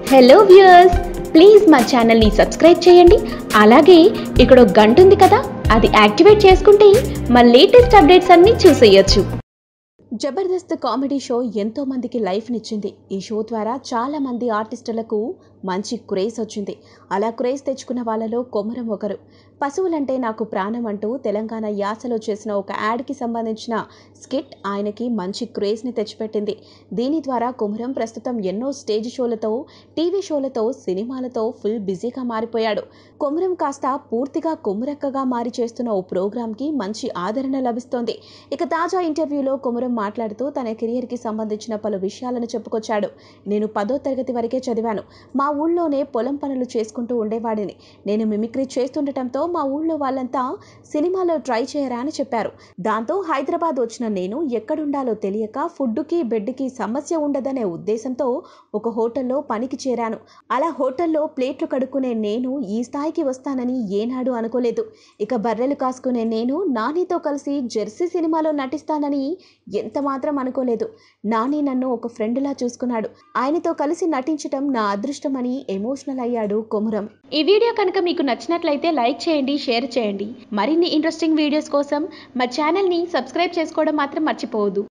hello viewers please మా ఛానల్ని subscribe చేయండి అలాగే ఇక్కడ ఒక గంట ఉంది కదా అది యాక్టివేట్ చేసుకుంటే మా లేటెస్ట్ అప్డేట్స్ అన్నీ చూసేయొచ్చు జబర్దస్త్ కామెడీ షో ఎంతో మందికి లైఫ్నిచ్చింది ఈ షో ద్వారా చాలా మంది ఆర్టిస్టులకు మంచి క్రేజ్ వచ్చింది అలా క్రేజ్ తెచ్చుకున్న వాళ్ళలో కొమరం ఒకరు పశువులంటే నాకు ప్రాణం అంటూ తెలంగాణ యాసలో చేసిన ఒక యాడ్కి సంబంధించిన స్కిట్ ఆయనకి మంచి క్రేజ్ని తెచ్చిపెట్టింది దీని ద్వారా కొమరం ప్రస్తుతం ఎన్నో స్టేజ్ షోలతో టీవీ షోలతో సినిమాలతో ఫుల్ బిజీగా మారిపోయాడు కొమరం కాస్త పూర్తిగా కొమురక్కగా మారి చేస్తున్న ఓ ప్రోగ్రాంకి మంచి ఆదరణ లభిస్తోంది ఇక తాజా ఇంటర్వ్యూలో కొమరం మాట్లాడుతూ తన కెరియర్కి సంబంధించిన పలు విషయాలను చెప్పుకొచ్చాడు నేను పదో తరగతి వరకే చదివాను మా ఊళ్ళోనే పొలం పనులు చేసుకుంటూ ఉండేవాడిని నేను మిమిక్రీ చేస్తుండటంతో మా ఊళ్ళో వాళ్ళంతా సినిమాలో ట్రై చేయరా అని చెప్పారు దాంతో హైదరాబాద్ వచ్చిన నేను ఎక్కడుండాలో తెలియక ఫుడ్కి బెడ్కి సమస్య ఉండదనే ఉద్దేశంతో ఒక హోటల్లో పనికి చేరాను అలా హోటల్లో ప్లేట్లు కడుక్కునే నేను ఈ స్థాయికి వస్తానని ఏనాడు అనుకోలేదు ఇక బర్రెలు కాసుకునే నేను నానితో కలిసి జెర్సీ సినిమాలో నటిస్తానని ఎంత మాత్రం అనుకోలేదు నాని నన్ను ఒక ఫ్రెండ్లా చూసుకున్నాడు ఆయనతో కలిసి నటించటం నా అదృష్టమని ఎమోషనల్ అయ్యాడు కొమురం ఈ వీడియో కనుక మీకు నచ్చినట్లయితే లైక్ చేయండి షేర్ చేయండి మరిన్ని ఇంట్రెస్టింగ్ వీడియోస్ కోసం మా ఛానల్ని సబ్స్క్రైబ్ చేసుకోవడం మాత్రం మర్చిపోవద్దు